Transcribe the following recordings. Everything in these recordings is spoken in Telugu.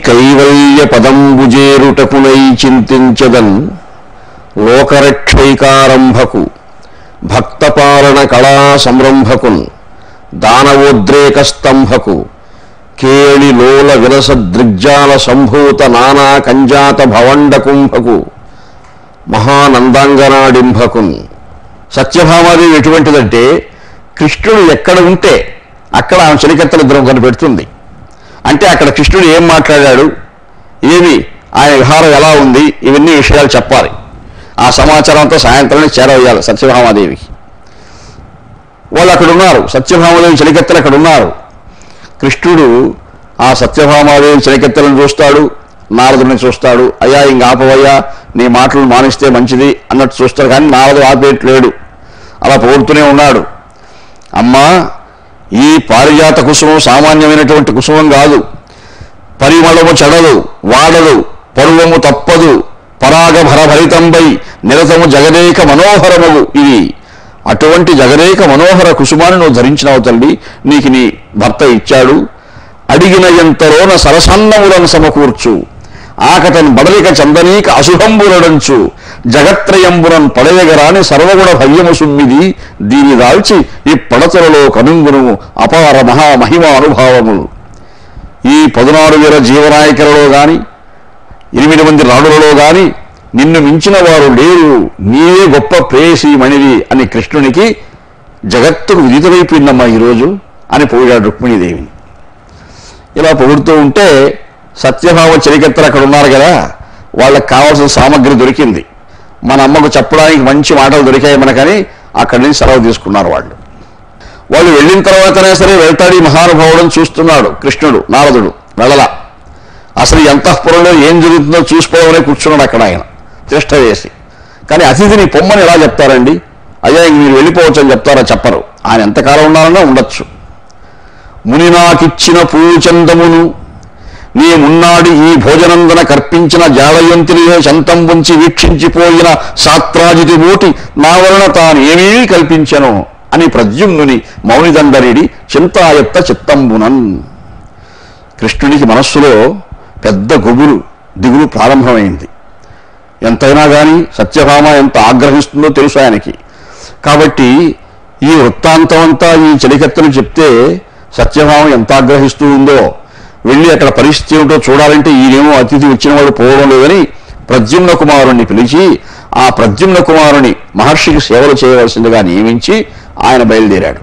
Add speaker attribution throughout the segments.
Speaker 1: కైవల్య పదంబుజేరుటకునై చింతించదన్ లోకరక్షైకారంభకు భక్తపాలన కళా సంరంభకున్ దానవోద్రేక స్తంభకు కేళి లోల విరస దృగ్జాల సంభూత నానా కంజాత భవండ కుంభకు మహానందాంగనాడింభకున్ సత్యభామాదేవి ఎటువంటిదంటే కృష్ణుడు ఎక్కడ ఉంటే అక్కడ ఆమె చెలికత్తల ఇద్దరం కనిపెడుతుంది అంటే అక్కడ కృష్ణుడు ఏం మాట్లాడాడు ఏమి ఆయన విహారం ఎలా ఉంది ఇవన్నీ విషయాలు చెప్పాలి ఆ సమాచారం అంతా సాయంత్రం చేరవేయాలి సత్యభామాదేవికి వాళ్ళు అక్కడ ఉన్నారు సత్యభామాదేవి చెలికెత్తలు అక్కడ ఉన్నారు కృష్ణుడు ఆ సత్యభామాదేవి చెలికెత్తలను చూస్తాడు నారదుని చూస్తాడు అయ్యా ఇంక ఆపవయ్యా నీ మాటలు మానిస్తే మంచిది అన్నట్టు చూస్తాడు కానీ నారదు ఆపేయట్లేడు అలా పోడుతూనే ఉన్నాడు అమ్మా ఈ పారిజాత కుసుమం సామాన్యమైనటువంటి కుసుమం కాదు పరిమళము చెడదు వాడదు పరువము తప్పదు పరాగ భరభరితంబై నిరతము జగదేక మనోహరముగు ఇది అటువంటి జగదేక మనోహర కుసుమాన్ని నువ్వు ధరించినావు తల్లి నీకు నీ భర్త ఇచ్చాడు అడిగిన ఎంతలోన సరసన్నములను సమకూర్చు ఆకతన్ బడలిక చందనీక అశుభంబులడంచు జగత్రయంబునన్ పడయగరాని సర్వగుణ భవ్యము సుమ్మిది దీని దాల్చి ఈ పడతలలో కనుంగును అపార మహామహిమ అనుభావములు ఈ పదునారు వేల జీవనాయకులలో గాని ఎనిమిది మంది రాణులలో గాని నిన్ను మించిన వారు లేరు నీవే గొప్ప ప్రేయసీమణివి అని కృష్ణునికి జగత్తుకు విదితమైపోయిందమ్మా ఈరోజు అని పొగిడాడు రుక్మిణీదేవిని ఇలా పొగుడుతూ ఉంటే సత్యభావ చెలికెత్తలు అక్కడ ఉన్నారు కదా వాళ్ళకి కావాల్సిన సామగ్రి దొరికింది మన అమ్మకు చెప్పడానికి మంచి మాటలు దొరికాయి మనకని అక్కడి నుంచి సెలవు తీసుకున్నారు వాళ్ళు వాళ్ళు వెళ్ళిన తర్వాతనే సరే వెళ్తాడు ఈ మహానుభావుడని చూస్తున్నాడు కృష్ణుడు నారదుడు వెళ్ళలా అసలు ఈ అంతఃపురంలో ఏం జరుగుతుందో చూసుకోవాలనే కూర్చున్నాడు అక్కడ ఆయన తిష్ట వేసి కానీ అతిథిని పొమ్మని ఎలా చెప్తారండి అయ్యా ఇంక మీరు వెళ్ళిపోవచ్చు అని చెప్తారా చెప్పరు ఆయన ఎంతకాలం ఉన్నారన్నా ఉండొచ్చు ముని నాకిచ్చిన పూచందమును నీ మున్నాడి ఈ భోజనందన కర్పించిన జాడయంతినియో శంతం ఉంచి వీక్షించిపోయిన సాత్రాజితి మూటి నా వలన తానేమీ కల్పించను అని ప్రద్యుమ్నుని మౌనిదండరిడి చింతాయత్త చిత్తంబునన్ కృష్ణునికి మనస్సులో పెద్ద గుబులు దిగులు ప్రారంభమైంది ఎంతైనా కానీ సత్యభామ ఎంత ఆగ్రహిస్తుందో తెలుసు ఆయనకి కాబట్టి ఈ వృత్తాంతం అంతా ఈ చెలికత్తను చెప్తే సత్యభామ ఎంత ఆగ్రహిస్తూ ఉందో వెళ్ళి అక్కడ పరిస్థితి ఏమిటో చూడాలంటే ఈయనేమో అతిథి వచ్చిన వాడు పోవడం లేదని ప్రద్యుమ్న కుమారుణ్ణి పిలిచి ఆ ప్రద్యుమ్న కుమారుని మహర్షికి సేవలు చేయవలసిందిగా నియమించి ఆయన బయలుదేరాడు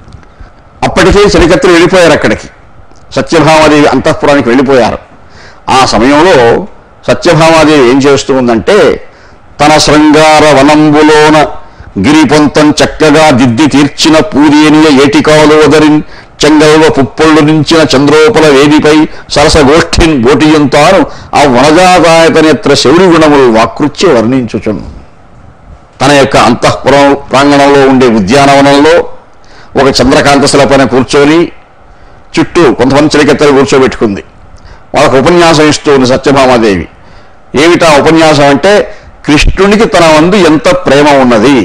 Speaker 1: అప్పటికే చెలికత్తలు వెళ్ళిపోయారు అక్కడికి సత్యభామాదేవి అంతఃపురానికి వెళ్ళిపోయారు ఆ సమయంలో సత్యభామాదేవి ఏం చేస్తూ ఉందంటే తన శృంగార వనంబులోన గిరిపొంతం చక్కగా దిద్ది తీర్చిన పూదేనియ ఏటికాలు వదరిన్ చెంగల్వ పుప్పొళ్ళు నుంచిన చంద్రోపల వేదిపై సరసగోష్ఠిన్ బోటియుంతాను ఆ వనజాతాయతనేత్ర శౌరి గుణములు వాకృత్య వర్ణించుచును తన యొక్క అంతఃపురం ప్రాంగణంలో ఉండే ఉద్యానవనంలో ఒక చంద్రకాంతశిల పైన కూర్చొని చుట్టూ కొంతమంది చిలికెత్తలు కూర్చోబెట్టుకుంది వాళ్ళకు ఉపన్యాసం ఇస్తూ ఉంది సత్యభామాదేవి ఏమిటా ఉపన్యాసం అంటే కృష్ణునికి తన వందు ఎంత ప్రేమ ఉన్నది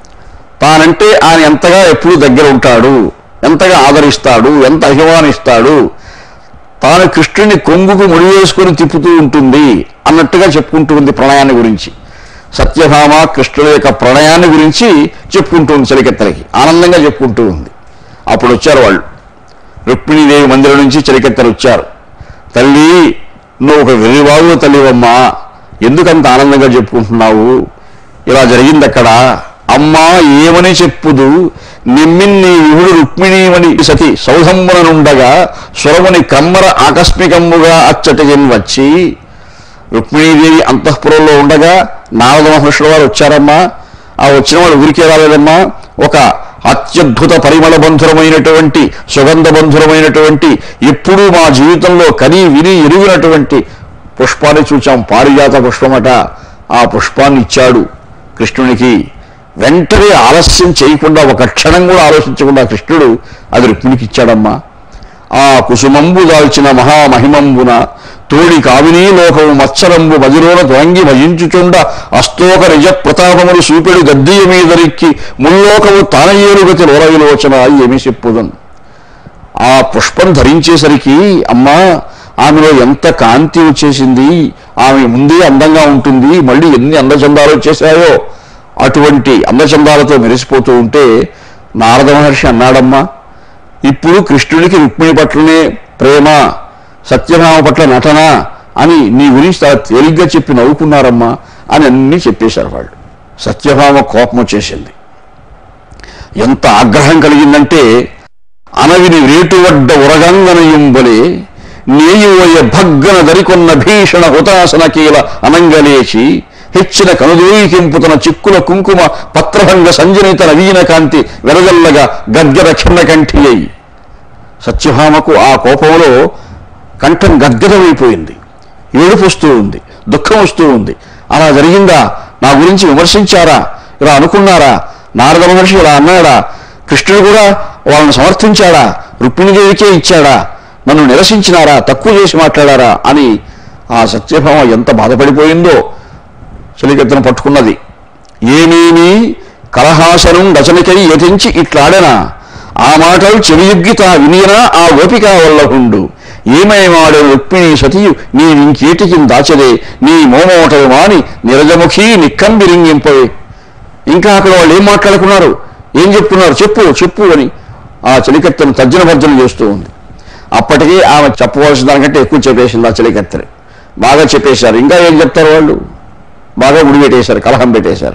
Speaker 1: తానంటే ఆయన ఎంతగా ఎప్పుడు దగ్గర ఉంటాడు ఎంతగా ఆదరిస్తాడు ఎంత అభిమానిస్తాడు తాను కృష్ణుని కొంగుకు ముడి వేసుకుని తిప్పుతూ ఉంటుంది అన్నట్టుగా చెప్పుకుంటూ ఉంది ప్రణయాన్ని గురించి సత్యభామ కృష్ణుల యొక్క ప్రణయాన్ని గురించి చెప్పుకుంటూ ఉంది చలికెత్తలకి ఆనందంగా చెప్పుకుంటూ ఉంది అప్పుడు వచ్చారు వాళ్ళు రుక్మిణీదేవి మందిరం నుంచి చలికెత్తలు వచ్చారు తల్లి నువ్వు ఒక వెర్రివాగు తల్లివమ్మా ఎందుకంత ఆనందంగా చెప్పుకుంటున్నావు ఇలా జరిగింది అక్కడ అమ్మా ఏమని చెప్పుదు నిమ్మిన్ని విహుడు రుక్మిణీమణి సతి సౌధమ్ముననుండగా సురముని కమ్మర ఆకస్మికమ్ముగా అచ్చటికి వచ్చి రుక్మిణీదేవి అంతఃపురంలో ఉండగా నారద మహర్షుల వారు వచ్చారమ్మా ఆ వచ్చిన వాళ్ళు ఊరికే రాలేదమ్మా ఒక అత్యద్భుత పరిమళ బంధురమైనటువంటి సుగంధ బంధురమైనటువంటి ఎప్పుడూ మా జీవితంలో కని విని ఎరుగినటువంటి పుష్పాన్ని చూచాం పారిజాత పుష్పమట ఆ పుష్పాన్ని ఇచ్చాడు కృష్ణునికి వెంటనే ఆలస్యం చేయకుండా ఒక క్షణం కూడా ఆలోచించకుండా కృష్ణుడు అది రుక్మిణికి ఇచ్చాడమ్మా ఆ కుసుమంబు దాల్చిన మహామహిమంబున తోడి కావినీ లోకము మత్సరంబు మదిలోన త్వంగి భజించుచుండ అస్తోక నిజ ప్రతాపములు సూపెడు గద్దీయ మీదరికి ముల్లోకము తానయ్యేరుగతి లోల విలోచన ఏమి చెప్పుదన్ ఆ పుష్పం ధరించేసరికి అమ్మా ఆమెలో ఎంత కాంతి వచ్చేసింది ఆమె ముందే అందంగా ఉంటుంది మళ్ళీ ఎన్ని అందచందాలు వచ్చేసాయో అటువంటి అందచందాలతో మెరిసిపోతూ ఉంటే నారద మహర్షి అన్నాడమ్మా ఇప్పుడు కృష్ణుడికి రుక్మిణి పట్లనే ప్రేమ సత్యభామ పట్ల నటన అని నీ గురించి చాలా తేలిగ్గా చెప్పి నవ్వుకున్నారమ్మా అని అన్నీ చెప్పేశారు వాళ్ళు సత్యభామ కోపం వచ్చేసింది ఎంత ఆగ్రహం కలిగిందంటే అనవిని రేటువడ్డ ఉరగంగనయుంబలే నేయువయ భగ్గన దరికొన్న భీషణ హుతాసన కీల అనంగలేచి హెచ్చిన కనుదూయికింపుతన చిక్కుల కుంకుమ పత్రభంగ సంజనిత నవీన కాంతి వెరజల్లగా గద్గద ఖిన్న కంఠి అయి సత్యభామకు ఆ కోపంలో కంఠం గద్గదమైపోయింది ఏడుపు వస్తూ ఉంది దుఃఖం వస్తూ ఉంది అలా జరిగిందా నా గురించి విమర్శించారా ఇలా అనుకున్నారా నారద మహర్షి ఇలా అన్నాడా కృష్ణుడు కూడా వాళ్ళని సమర్థించాడా రుక్మిణిదేవికే ఇచ్చాడా నన్ను నిరసించినారా తక్కువ చేసి మాట్లాడారా అని ఆ సత్యభామ ఎంత బాధపడిపోయిందో చెలికెత్తన పట్టుకున్నది ఏమేమి కలహాసనం రచనకై యతించి ఇట్లాడనా ఆ మాటలు చెవియుగ్గిత వినియనా ఆ ఓపిక వల్లహుండు ఏమేమాడు రుక్మిణి సతియు నీ ఇంకేటికి దాచదే నీ మోమోటలు మాని నిరజముఖీ నిక్కంబిరింగింపవే ఇంకా అక్కడ వాళ్ళు ఏం మాట్లాడుకున్నారు ఏం చెప్తున్నారు చెప్పు చెప్పు అని ఆ చెలికత్తెను తర్జన భర్జన చేస్తూ ఉంది అప్పటికే ఆమె చెప్పవలసిన దానికంటే ఎక్కువ చెప్పేసింది ఆ చెలికత్తెని బాగా చెప్పేశారు ఇంకా ఏం చెప్తారు వాళ్ళు బాగా ఉడిపెట్టేశారు కలహం పెట్టేశారు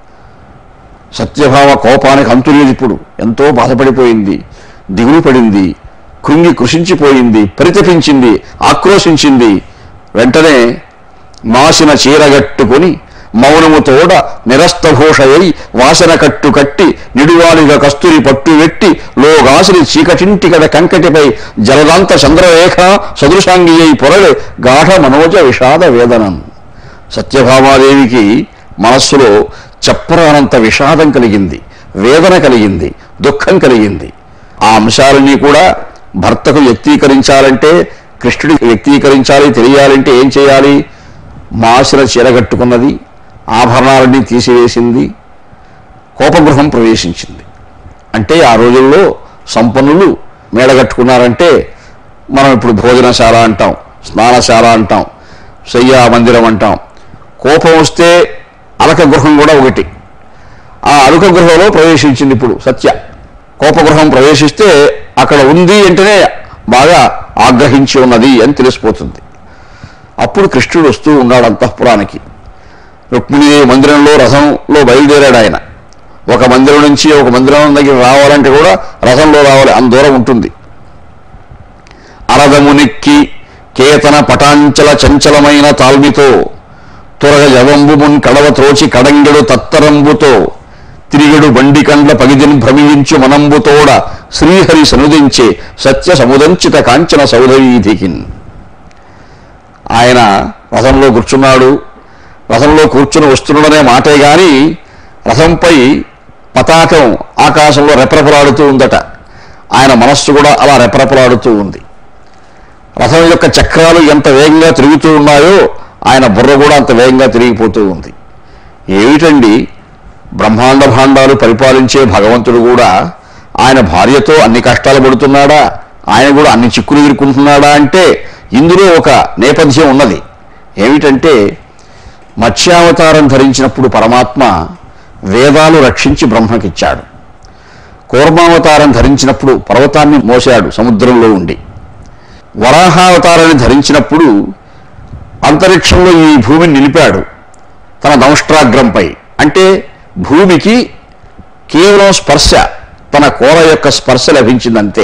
Speaker 1: సత్యభామ కోపానికి అంతు లేదు ఇప్పుడు ఎంతో బాధపడిపోయింది దిగులు పడింది కృంగి కృషించిపోయింది పరితపించింది ఆక్రోశించింది వెంటనే మాసిన చీరగట్టుకొని మౌనముతోడ నిరస్తభూషయై వాసన కట్టు కట్టి నిడువాలిగా కస్తూరి పట్టు వెట్టి లోగాసిరి చీకటింటికడ కంకటిపై జలదాంత చంద్రరేఖ సదృశాంగి అయి పొరలే గాఢ మనోజ విషాద వేదనం సత్యభామాదేవికి మనస్సులో చెప్పరానంత విషాదం కలిగింది వేదన కలిగింది దుఃఖం కలిగింది ఆ అంశాలన్నీ కూడా భర్తకు వ్యక్తీకరించాలంటే కృష్ణుడికి వ్యక్తీకరించాలి తెలియాలంటే ఏం చేయాలి మాసిన చీరగట్టుకున్నది ఆభరణాలన్నీ తీసివేసింది కోపగృహం ప్రవేశించింది అంటే ఆ రోజుల్లో సంపన్నులు మేడగట్టుకున్నారంటే మనం ఇప్పుడు భోజనశాల అంటాం స్నానశాల అంటాం శయ్యా మందిరం అంటాం కోపం వస్తే అలక గృహం కూడా ఒకటి ఆ అలుక గృహంలో ప్రవేశించింది ఇప్పుడు సత్య కోపగృహం ప్రవేశిస్తే అక్కడ ఉంది అంటేనే బాగా ఆగ్రహించి ఉన్నది అని తెలిసిపోతుంది అప్పుడు కృష్ణుడు వస్తూ ఉన్నాడు అంతఃపురానికి రుక్మిణీదేవి మందిరంలో రథంలో బయలుదేరాడు ఆయన ఒక మందిరం నుంచి ఒక మందిరం దగ్గర రావాలంటే కూడా రథంలో రావాలి అంత దూరం ఉంటుంది అరదమునిక్కి కేతన పటాంచల చంచలమైన తాల్మితో తురగ జవంబుమున్ కడవ త్రోచి కడంగెడు తత్తరంబుతో తిరిగడు బండి కండ్ల పగిదిని భ్రమించు మనంబుతోడ శ్రీహరి సనుదించే సత్య సముదంచిత కాంచన సౌధవీధికిన్ ఆయన రథంలో కూర్చున్నాడు రథంలో కూర్చుని వస్తున్నాడనే మాటే గాని రథంపై పతాకం ఆకాశంలో రెపరెపలాడుతూ ఉందట ఆయన మనస్సు కూడా అలా రెపరెపలాడుతూ ఉంది రథం యొక్క చక్రాలు ఎంత వేగంగా తిరుగుతూ ఉన్నాయో ఆయన బుర్ర కూడా అంత వేగంగా తిరిగిపోతూ ఉంది ఏమిటండి బ్రహ్మాండ భాండాలు పరిపాలించే భగవంతుడు కూడా ఆయన భార్యతో అన్ని కష్టాలు పడుతున్నాడా ఆయన కూడా అన్ని చిక్కులు ఎదుర్కొంటున్నాడా అంటే ఇందులో ఒక నేపథ్యం ఉన్నది ఏమిటంటే మత్స్యావతారం ధరించినప్పుడు పరమాత్మ వేదాలు రక్షించి బ్రహ్మకిచ్చాడు కూర్మావతారం ధరించినప్పుడు పర్వతాన్ని మోసాడు సముద్రంలో ఉండి వరాహావతారాన్ని ధరించినప్పుడు అంతరిక్షంలో ఈ భూమిని నిలిపాడు తన దంష్ట్రాగ్రంపై అంటే భూమికి కేవలం స్పర్శ తన కోర యొక్క స్పర్శ లభించిందంతే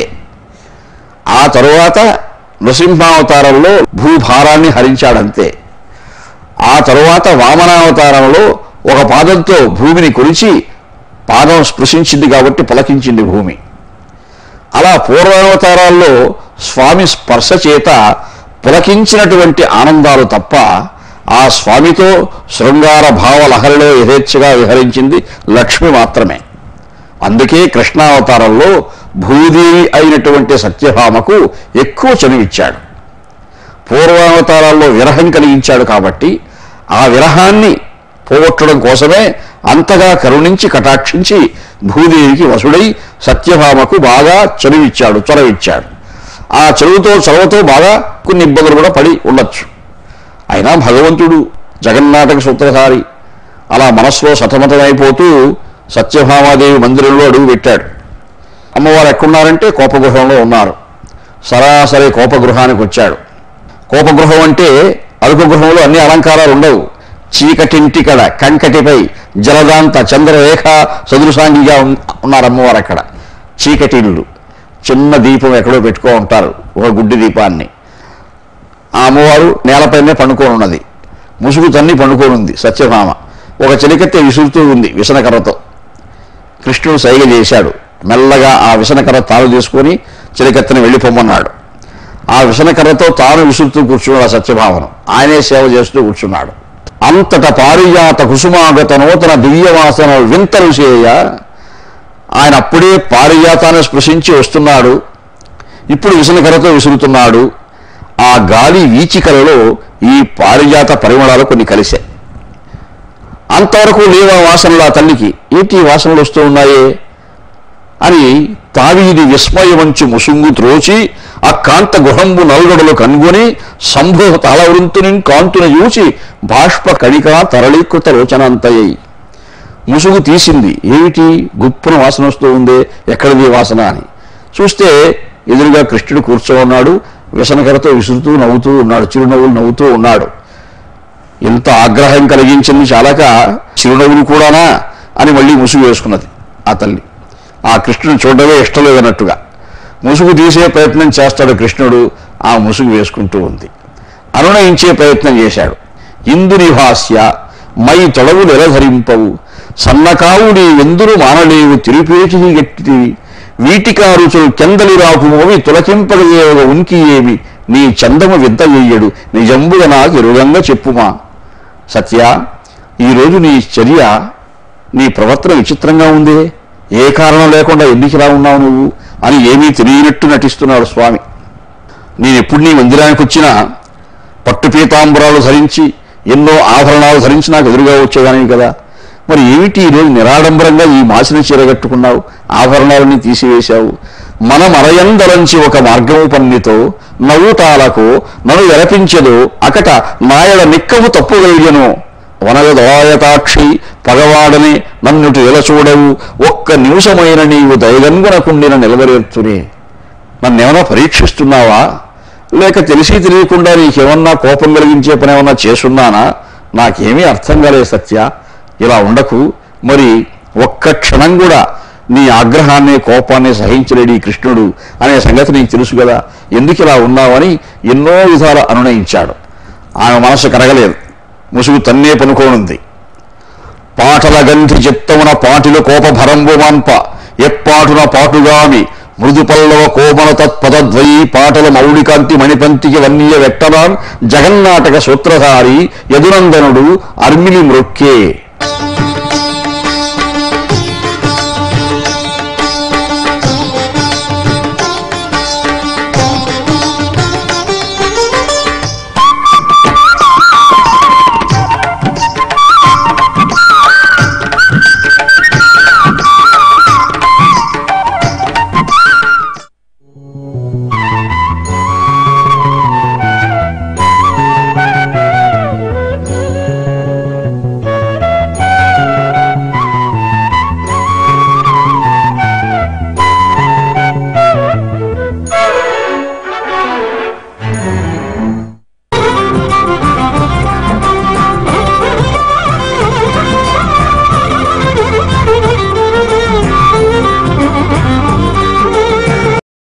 Speaker 1: ఆ తరువాత నృసింహావతారంలో భూభారాన్ని హరించాడంతే ఆ తరువాత వామనావతారంలో ఒక పాదంతో భూమిని కొలిచి పాదం స్పృశించింది కాబట్టి పులకించింది భూమి అలా పూర్వావతారాల్లో స్వామి స్పర్శ చేత పులకించినటువంటి ఆనందాలు తప్ప ఆ స్వామితో శృంగార భావ లహరిలో యథేచ్ఛగా విహరించింది లక్ష్మి మాత్రమే అందుకే కృష్ణావతారంలో భూదేవి అయినటువంటి సత్యభామకు ఎక్కువ చనువిచ్చాడు పూర్వావతారాల్లో విరహం కలిగించాడు కాబట్టి ఆ విరహాన్ని పోగొట్టడం కోసమే అంతగా కరుణించి కటాక్షించి భూదేవికి వసుడై సత్యభామకు బాగా చనువిచ్చాడు చొరవిచ్చాడు ఆ చదువుతో చదవతో బాగా కొన్ని ఇబ్బందులు కూడా పడి ఉండొచ్చు అయినా భగవంతుడు జగన్నాటక సూత్రధారి అలా మనస్సులో సతమతమైపోతూ సత్యభామాదేవి మందిరంలో అడుగు పెట్టాడు అమ్మవారు ఎక్కడున్నారంటే కోపగృహంలో ఉన్నారు సరాసరి కోపగృహానికి వచ్చాడు కోపగృహం అంటే అరుకు గృహంలో అన్ని అలంకారాలు ఉండవు చీకటింటికడ కంకటిపై జలదాంత చంద్రరేఖ సదృశాంగిగా ఉన్- ఉన్నారు అమ్మవారు అక్కడ చీకటి ఇల్లు చిన్న దీపం ఎక్కడో పెట్టుకో ఉంటారు ఒక గుడ్డి దీపాన్ని ఆ అమ్మవారు నేలపైనే పండుకొని ఉన్నది ముసుగు తన్ని పండుకొని ఉంది సత్యభామ ఒక చిలికెత్తే విసురుతూ ఉంది విసనకర్రతో కృష్ణుడు సైగ చేశాడు మెల్లగా ఆ విసనకర్ర తాను తీసుకొని చిలికెత్తని వెళ్ళిపోమన్నాడు ఆ విసనకర్రతో తాను విసురుతూ కూర్చున్నాడు ఆ సత్యభామను ఆయనే సేవ చేస్తూ కూర్చున్నాడు అంతట పారిజాత కుసుమాగత నూతన దివ్యవాసన వింతలు చేయ ఆయన అప్పుడే పారిజాతాన్ని స్పృశించి వస్తున్నాడు ఇప్పుడు విసనకర్రతో విసురుతున్నాడు ఆ గాలి వీచికలలో ఈ పారిజాత పరిమళాలు కొన్ని కలిశాయి అంతవరకు లేవా వాసనలు ఆ తల్లికి ఏంటి ఈ వాసనలు వస్తూ ఉన్నాయే అని తావీది విస్మయమంచు ముసుంగు త్రోచి ఆ కాంత గుహంబు నల్గడలు కనుగొని సంభవ తలవృంతుని కాంతున చూసి బాష్ప కణిక తరళీకృత లోచనంతయ్యి ముసుగు తీసింది ఏమిటి గుప్పున వాసన వస్తూ ఉందే ఎక్కడిది ఈ వాసన అని చూస్తే ఎదురుగా కృష్ణుడు కూర్చో ఉన్నాడు వ్యసనకరతో విసురుతూ నవ్వుతూ ఉన్నాడు చిరునవ్వులు నవ్వుతూ ఉన్నాడు ఎంత ఆగ్రహం కలిగించింది చాలక చిరునవ్వులు కూడానా అని మళ్ళీ ముసుగు వేసుకున్నది ఆ తల్లి ఆ కృష్ణుడు చూడడమే ఇష్టం లేదన్నట్టుగా ముసుగు తీసే ప్రయత్నం చేస్తాడు కృష్ణుడు ఆ ముసుగు వేసుకుంటూ ఉంది అనునయించే ప్రయత్నం చేశాడు ఇందుని భాస్య మై తొడవులు ఎలధరింపవు సన్నకావుడి ఎందురు మానలేవు తిరుపేటి గట్టివి వీటికా రుచులు కెందలి రాపు మోవి తులకింపగేవ ఉనికి ఏమి నీ చందము విద్ద వేయడు నిజంబుగా నాకు ఎరుగంగా చెప్పుమా సత్య ఈరోజు నీ చర్య నీ ప్రవర్తన విచిత్రంగా ఉందే ఏ కారణం లేకుండా ఎందుకు ఇలా ఉన్నావు నువ్వు అని ఏమీ తెలియనట్టు నటిస్తున్నాడు స్వామి నేను ఎప్పుడు నీ మందిరానికి వచ్చినా పట్టు పీతాంబరాలు ధరించి ఎన్నో ఆభరణాలు ధరించి నాకు ఎదురుగా వచ్చేదానివి కదా మరి ఏమిటి ఈరోజు నిరాడంబరంగా ఈ మాసిన చీర కట్టుకున్నావు ఆభరణాలని తీసివేశావు మన మరయందరంచి ఒక మార్గము పన్నితో నవ్వుతాలకు నన్ను ఎరపించదు అకట నాయడ నిక్కము తప్పుగలిగను వనగదోయతాక్షి పగవాడని నన్నుటి ఎల చూడవు ఒక్క నిమిషమైన నీవు దయగన్గునకుండిన నిలబరేర్చునే నన్నేమన్నా పరీక్షిస్తున్నావా లేక తెలిసి తెలియకుండా నీకేమన్నా కోపం కలిగించే పని ఏమన్నా చేసున్నానా నాకేమీ అర్థం కాలేదు సత్య ఇలా ఉండకు మరి ఒక్క క్షణం కూడా నీ ఆగ్రహాన్ని కోపాన్ని సహించలేడు ఈ కృష్ణుడు అనే సంగతి నీకు తెలుసు కదా ఎందుకు ఇలా ఉన్నావని ఎన్నో విధాల అనునయించాడు ఆమె మనసు కరగలేదు ముసుగు తన్నే పనుకోనుంది పాటల గంధి చిత్తమున పాటిలు కోపభరంబు మాన్ప ఎప్పాటున పాటుగామి మృదు పల్లవ కోమల తత్పదద్వయీ పాటల మౌళికాంతి మణిపంతికి వన్నీయ వెట్టరాన్ జగన్నాటక సూత్రధారి యదునందనుడు అర్మిలి మృక్కే